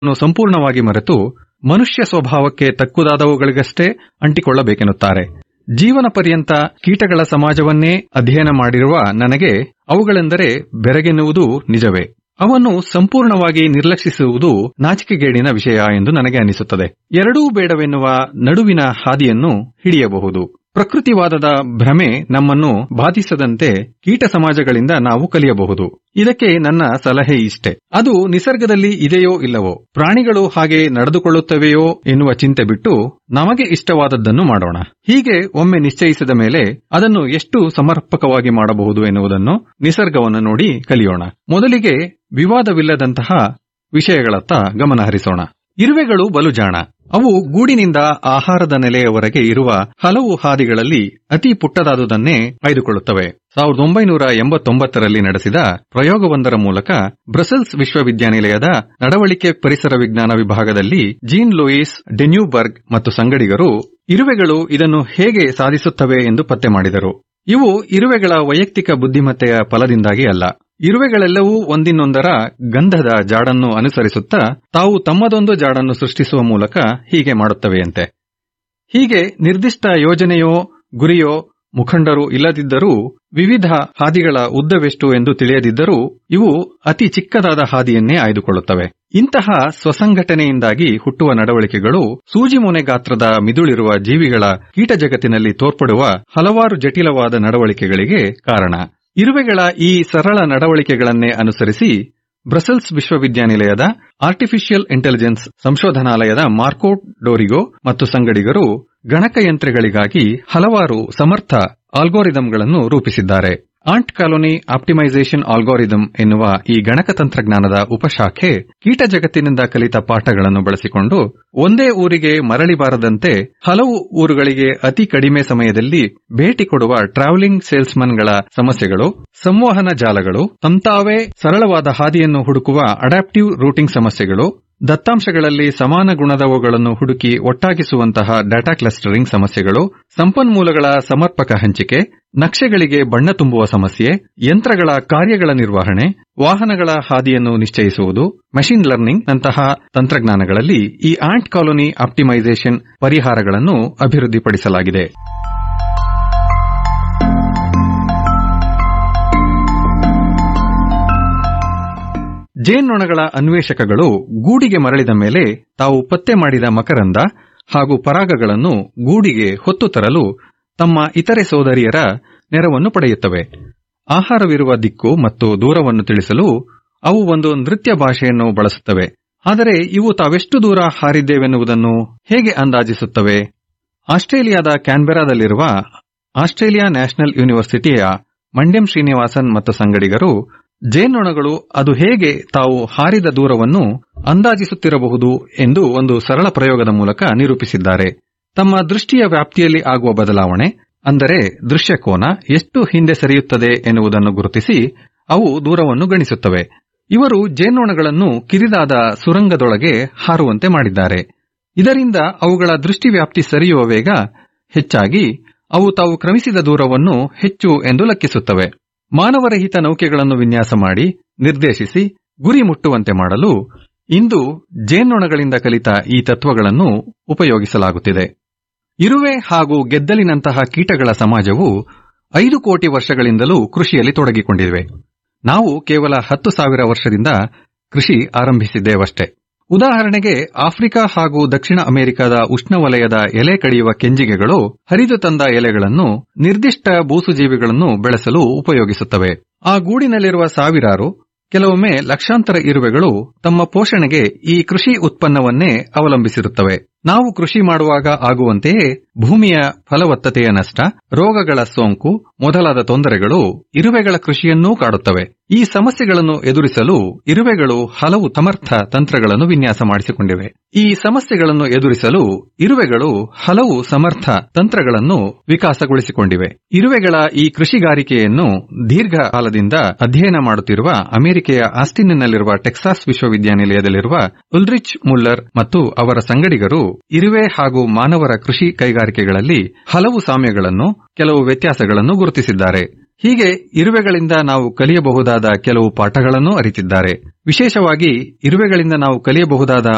ಅನ್ನು ಸಂಪೂರ್ಣವಾಗಿ ಮರೆತು ಮನುಷ್ಯ ಸ್ವಭಾವಕ್ಕೆ ತಕ್ಕುದಾದವುಗಳಿಗಷ್ಟೇ ಅಂಟಿಕೊಳ್ಳಬೇಕೆನ್ನುತ್ತಾರೆ ಜೀವನ ಪರ್ಯಂತ ಕೀಟಗಳ ಸಮಾಜವನ್ನೇ ಅಧ್ಯಯನ ಮಾಡಿರುವ ನನಗೆ ಅವುಗಳೆಂದರೆ ಬೆರಗೆನ್ನುವುದು ನಿಜವೇ ಅವನ್ನು ಸಂಪೂರ್ಣವಾಗಿ ನಿರ್ಲಕ್ಷಿಸುವುದು ನಾಚಿಕೆಗೇಡಿನ ವಿಷಯ ಎಂದು ನನಗೆ ಅನಿಸುತ್ತದೆ ಎರಡೂ ಬೇಡವೆನ್ನುವ ನಡುವಿನ ಹಾದಿಯನ್ನು ಹಿಡಿಯಬಹುದು ಪ್ರಕೃತಿವಾದದ ಭ್ರಮೆ ನಮ್ಮನ್ನು ಬಾಧಿಸದಂತೆ ಕೀಟ ಸಮಾಜಗಳಿಂದ ನಾವು ಕಲಿಯಬಹುದು ಇದಕ್ಕೆ ನನ್ನ ಸಲಹೆ ಇಷ್ಟೆ ಅದು ನಿಸರ್ಗದಲ್ಲಿ ಇದೆಯೋ ಇಲ್ಲವೋ ಪ್ರಾಣಿಗಳು ಹಾಗೆ ನಡೆದುಕೊಳ್ಳುತ್ತವೆಯೋ ಎನ್ನುವ ಚಿಂತೆ ಬಿಟ್ಟು ನಮಗೆ ಇಷ್ಟವಾದದ್ದನ್ನು ಮಾಡೋಣ ಹೀಗೆ ಒಮ್ಮೆ ನಿಶ್ಚಯಿಸಿದ ಮೇಲೆ ಅದನ್ನು ಎಷ್ಟು ಸಮರ್ಪಕವಾಗಿ ಮಾಡಬಹುದು ಎನ್ನುವುದನ್ನು ನಿಸರ್ಗವನ್ನು ನೋಡಿ ಕಲಿಯೋಣ ಮೊದಲಿಗೆ ವಿವಾದವಿಲ್ಲದಂತಹ ವಿಷಯಗಳತ್ತ ಗಮನ ಹರಿಸೋಣ ಇರುವೆಗಳು ಬಲು ಜಾಣ ಅವು ಗೂಡಿನಿಂದ ಆಹಾರದ ನೆಲೆಯವರೆಗೆ ಇರುವ ಹಲವು ಹಾದಿಗಳಲ್ಲಿ ಅತಿ ಪುಟ್ಟದಾದುದನ್ನೇ ಆಯ್ದುಕೊಳ್ಳುತ್ತವೆ ಸಾವಿರದ ಒಂಬೈನೂರ ಎಂಬತ್ತೊಂಬತ್ತರಲ್ಲಿ ನಡೆಸಿದ ಪ್ರಯೋಗವೊಂದರ ಮೂಲಕ ಬ್ರಸೆಲ್ಸ್ ವಿಶ್ವವಿದ್ಯಾನಿಲಯದ ನಡವಳಿಕೆ ಪರಿಸರ ವಿಜ್ಞಾನ ವಿಭಾಗದಲ್ಲಿ ಜೀನ್ ಲೂಯಿಸ್ ಡೆನ್ಯೂಬರ್ಗ್ ಮತ್ತು ಸಂಗಡಿಗರು ಇರುವೆಗಳು ಇದನ್ನು ಹೇಗೆ ಸಾಧಿಸುತ್ತವೆ ಎಂದು ಪತ್ತೆ ಮಾಡಿದರು ಇವು ಇರುವೆಗಳ ವೈಯಕ್ತಿಕ ಬುದ್ಧಿಮತ್ತೆಯ ಫಲದಿಂದಾಗಿ ಅಲ್ಲ ಇರುವೆಗಳೆಲ್ಲವೂ ಒಂದಿನ್ನೊಂದರ ಗಂಧದ ಜಾಡನ್ನು ಅನುಸರಿಸುತ್ತಾ ತಾವು ತಮ್ಮದೊಂದು ಜಾಡನ್ನು ಸೃಷ್ಟಿಸುವ ಮೂಲಕ ಹೀಗೆ ಮಾಡುತ್ತವೆಯಂತೆ ಹೀಗೆ ನಿರ್ದಿಷ್ಟ ಯೋಜನೆಯೋ ಗುರಿಯೋ ಮುಖಂಡರು ಇಲ್ಲದಿದ್ದರೂ ವಿವಿಧ ಹಾದಿಗಳ ಉದ್ದವೆಷ್ಟು ಎಂದು ತಿಳಿಯದಿದ್ದರೂ ಇವು ಅತಿ ಚಿಕ್ಕದಾದ ಹಾದಿಯನ್ನೇ ಆಯ್ದುಕೊಳ್ಳುತ್ತವೆ ಇಂತಹ ಸ್ವಸಂಘಟನೆಯಿಂದಾಗಿ ಹುಟ್ಟುವ ನಡವಳಿಕೆಗಳು ಸೂಜಿಮೊನೆ ಗಾತ್ರದ ಮಿದುಳಿರುವ ಜೀವಿಗಳ ಕೀಟ ಜಗತ್ತಿನಲ್ಲಿ ತೋರ್ಪಡುವ ಹಲವಾರು ಜಟಿಲವಾದ ನಡವಳಿಕೆಗಳಿಗೆ ಕಾರಣ ಇರುವೆಗಳ ಈ ಸರಳ ನಡವಳಿಕೆಗಳನ್ನೇ ಅನುಸರಿಸಿ ಬ್ರಸೆಲ್ಸ್ ವಿಶ್ವವಿದ್ಯಾನಿಲಯದ ಆರ್ಟಿಫಿಷಿಯಲ್ ಇಂಟೆಲಿಜೆನ್ಸ್ ಸಂಶೋಧನಾಲಯದ ಮಾರ್ಕೋ ಡೋರಿಗೋ ಮತ್ತು ಸಂಗಡಿಗರು ಗಣಕಯಂತ್ರಗಳಿಗಾಗಿ ಹಲವಾರು ಸಮರ್ಥ ಆಲ್ಗೋರಿದಮ್ಗಳನ್ನು ರೂಪಿಸಿದ್ದಾರೆ ಆಂಟ್ ಕಾಲೋನಿ ಆಪ್ಟಿಮೈಸೇಷನ್ ಆಲ್ಗೋರಿದಮ್ ಎನ್ನುವ ಈ ಗಣಕ ತಂತ್ರಜ್ಞಾನದ ಉಪಶಾಖೆ ಕೀಟ ಜಗತ್ತಿನಿಂದ ಕಲಿತ ಪಾಠಗಳನ್ನು ಬಳಸಿಕೊಂಡು ಒಂದೇ ಊರಿಗೆ ಮರಳಿ ಬಾರದಂತೆ ಹಲವು ಊರುಗಳಿಗೆ ಅತಿ ಕಡಿಮೆ ಸಮಯದಲ್ಲಿ ಭೇಟಿ ಕೊಡುವ ಟ್ರಾವೆಲಿಂಗ್ ಸೇಲ್ಸ್ಮನ್ಗಳ ಸಮಸ್ಯೆಗಳು ಸಂವಹನ ಜಾಲಗಳು ತಂತಾವೇ ಸರಳವಾದ ಹಾದಿಯನ್ನು ಹುಡುಕುವ ಅಡಾಪ್ಟಿವ್ ರೂಟಿಂಗ್ ಸಮಸ್ಯೆಗಳು ದತ್ತಾಂಶಗಳಲ್ಲಿ ಸಮಾನ ಗುಣದವುಗಳನ್ನು ಹುಡುಕಿ ಒಟ್ಟಾಗಿಸುವಂತಹ ಡಾಟಾ ಕ್ಲಸ್ಟರಿಂಗ್ ಸಮಸ್ಯೆಗಳು ಸಂಪನ್ಮೂಲಗಳ ಸಮರ್ಪಕ ಹಂಚಿಕೆ ನಕ್ಷೆಗಳಿಗೆ ಬಣ್ಣ ತುಂಬುವ ಸಮಸ್ಯೆ ಯಂತ್ರಗಳ ಕಾರ್ಯಗಳ ನಿರ್ವಹಣೆ ವಾಹನಗಳ ಹಾದಿಯನ್ನು ನಿಶ್ಚಯಿಸುವುದು ಮಷಿನ್ ಲರ್ನಿಂಗ್ ನಂತಹ ತಂತ್ರಜ್ಞಾನಗಳಲ್ಲಿ ಈ ಆಂಟ್ ಕಾಲೋನಿ ಆಪ್ಟಿಮೈಸೇಷನ್ ಪರಿಹಾರಗಳನ್ನು ಅಭಿವೃದ್ಧಿಪಡಿಸಲಾಗಿದೆ ಜೇನ್ನೊಣಗಳ ಅನ್ವೇಷಕಗಳು ಗೂಡಿಗೆ ಮರಳಿದ ಮೇಲೆ ತಾವು ಪತ್ತೆ ಮಾಡಿದ ಮಕರಂದ ಹಾಗೂ ಪರಾಗಗಳನ್ನು ಗೂಡಿಗೆ ಹೊತ್ತು ತರಲು ತಮ್ಮ ಇತರೆ ಸೋದರಿಯರ ನೆರವನ್ನು ಪಡೆಯುತ್ತವೆ ಆಹಾರವಿರುವ ದಿಕ್ಕು ಮತ್ತು ದೂರವನ್ನು ತಿಳಿಸಲು ಅವು ಒಂದು ನೃತ್ಯ ಭಾಷೆಯನ್ನು ಬಳಸುತ್ತವೆ ಆದರೆ ಇವು ತಾವೆಷ್ಟು ದೂರ ಹಾರಿದ್ದೇವೆನ್ನುವುದನ್ನು ಹೇಗೆ ಅಂದಾಜಿಸುತ್ತವೆ ಆಸ್ಟ್ರೇಲಿಯಾದ ಕ್ಯಾನ್ಬೆರಾದಲ್ಲಿರುವ ಆಸ್ಟ್ರೇಲಿಯಾ ನ್ಯಾಷನಲ್ ಯೂನಿವರ್ಸಿಟಿಯ ಮಂಡ್ಯಂ ಶ್ರೀನಿವಾಸನ್ ಮತ್ತು ಸಂಗಡಿಗರು ಜೇನ್ನೊಣಗಳು ಅದು ಹೇಗೆ ತಾವು ಹಾರಿದ ದೂರವನ್ನು ಅಂದಾಜಿಸುತ್ತಿರಬಹುದು ಎಂದು ಒಂದು ಸರಳ ಪ್ರಯೋಗದ ಮೂಲಕ ನಿರೂಪಿಸಿದ್ದಾರೆ ತಮ್ಮ ದೃಷ್ಟಿಯ ವ್ಯಾಪ್ತಿಯಲ್ಲಿ ಆಗುವ ಬದಲಾವಣೆ ಅಂದರೆ ದೃಶ್ಯಕೋನ ಎಷ್ಟು ಹಿಂದೆ ಸರಿಯುತ್ತದೆ ಎನ್ನುವುದನ್ನು ಗುರುತಿಸಿ ಅವು ದೂರವನ್ನು ಗಣಿಸುತ್ತವೆ ಇವರು ಜೇನ್ನೊಣಗಳನ್ನು ಕಿರಿದಾದ ಸುರಂಗದೊಳಗೆ ಹಾರುವಂತೆ ಮಾಡಿದ್ದಾರೆ ಇದರಿಂದ ಅವುಗಳ ದೃಷ್ಟಿ ವ್ಯಾಪ್ತಿ ಸರಿಯುವ ವೇಗ ಹೆಚ್ಚಾಗಿ ಅವು ತಾವು ಕ್ರಮಿಸಿದ ದೂರವನ್ನು ಹೆಚ್ಚು ಎಂದು ಲೆಕ್ಕಿಸುತ್ತವೆ ಮಾನವರಹಿತ ನೌಕೆಗಳನ್ನು ವಿನ್ಯಾಸ ಮಾಡಿ ನಿರ್ದೇಶಿಸಿ ಗುರಿ ಮುಟ್ಟುವಂತೆ ಮಾಡಲು ಇಂದು ಜೇನ್ನೊಣಗಳಿಂದ ಕಲಿತ ಈ ತತ್ವಗಳನ್ನು ಉಪಯೋಗಿಸಲಾಗುತ್ತಿದೆ ಇರುವೆ ಹಾಗೂ ಗೆದ್ದಲಿನಂತಹ ಕೀಟಗಳ ಸಮಾಜವು ಐದು ಕೋಟಿ ವರ್ಷಗಳಿಂದಲೂ ಕೃಷಿಯಲ್ಲಿ ತೊಡಗಿಕೊಂಡಿವೆ ನಾವು ಕೇವಲ ಹತ್ತು ಸಾವಿರ ವರ್ಷದಿಂದ ಕೃಷಿ ಆರಂಭಿಸಿದ್ದೇವಷ್ಟೇ ಉದಾಹರಣೆಗೆ ಆಫ್ರಿಕಾ ಹಾಗೂ ದಕ್ಷಿಣ ಅಮೆರಿಕದ ಉಷ್ಣವಲಯದ ಎಲೆ ಕಡಿಯುವ ಕೆಂಜಿಗೆಗಳು ಹರಿದು ತಂದ ಎಲೆಗಳನ್ನು ನಿರ್ದಿಷ್ಟ ಬೂಸುಜೀವಿಗಳನ್ನು ಬೆಳೆಸಲು ಉಪಯೋಗಿಸುತ್ತವೆ ಆ ಗೂಡಿನಲ್ಲಿರುವ ಸಾವಿರಾರು ಕೆಲವೊಮ್ಮೆ ಲಕ್ಷಾಂತರ ಇರುವೆಗಳು ತಮ್ಮ ಪೋಷಣೆಗೆ ಈ ಕೃಷಿ ಉತ್ಪನ್ನವನ್ನೇ ಅವಲಂಬಿಸಿರುತ್ತವೆ ನಾವು ಕೃಷಿ ಮಾಡುವಾಗ ಆಗುವಂತೆಯೇ ಭೂಮಿಯ ಫಲವತ್ತತೆಯ ನಷ್ಟ ರೋಗಗಳ ಸೋಂಕು ಮೊದಲಾದ ತೊಂದರೆಗಳು ಇರುವೆಗಳ ಕೃಷಿಯನ್ನೂ ಕಾಡುತ್ತವೆ ಈ ಸಮಸ್ಯೆಗಳನ್ನು ಎದುರಿಸಲು ಇರುವೆಗಳು ಹಲವು ಸಮರ್ಥ ತಂತ್ರಗಳನ್ನು ವಿನ್ಯಾಸ ಮಾಡಿಸಿಕೊಂಡಿವೆ ಈ ಸಮಸ್ಯೆಗಳನ್ನು ಎದುರಿಸಲು ಇರುವೆಗಳು ಹಲವು ಸಮರ್ಥ ತಂತ್ರಗಳನ್ನು ವಿಕಾಸಗೊಳಿಸಿಕೊಂಡಿವೆ ಇರುವೆಗಳ ಈ ಕೃಷಿಗಾರಿಕೆಯನ್ನು ದೀರ್ಘಕಾಲದಿಂದ ಅಧ್ಯಯನ ಮಾಡುತ್ತಿರುವ ಅಮೆರಿಕೆಯ ಆಸ್ಟಿನ್ನಲ್ಲಿರುವ ಟೆಕ್ಸಾಸ್ ವಿಶ್ವವಿದ್ಯಾನಿಲಯದಲ್ಲಿರುವ ಉಲ್ರಿಚ್ ಮುಲ್ಲರ್ ಮತ್ತು ಅವರ ಸಂಗಡಿಗರು ಇರುವೆ ಹಾಗೂ ಮಾನವರ ಕೃಷಿ ಕೈಗಾರಿಕೆಗಳಲ್ಲಿ ಹಲವು ಸಾಮ್ಯಗಳನ್ನು ಕೆಲವು ವ್ಯತ್ಯಾಸಗಳನ್ನು ಗುರುತಿಸಿದ್ದಾರೆ ಹೀಗೆ ಇರುವೆಗಳಿಂದ ನಾವು ಕಲಿಯಬಹುದಾದ ಕೆಲವು ಪಾಠಗಳನ್ನು ಅರಿತಿದ್ದಾರೆ ವಿಶೇಷವಾಗಿ ಇರುವೆಗಳಿಂದ ನಾವು ಕಲಿಯಬಹುದಾದ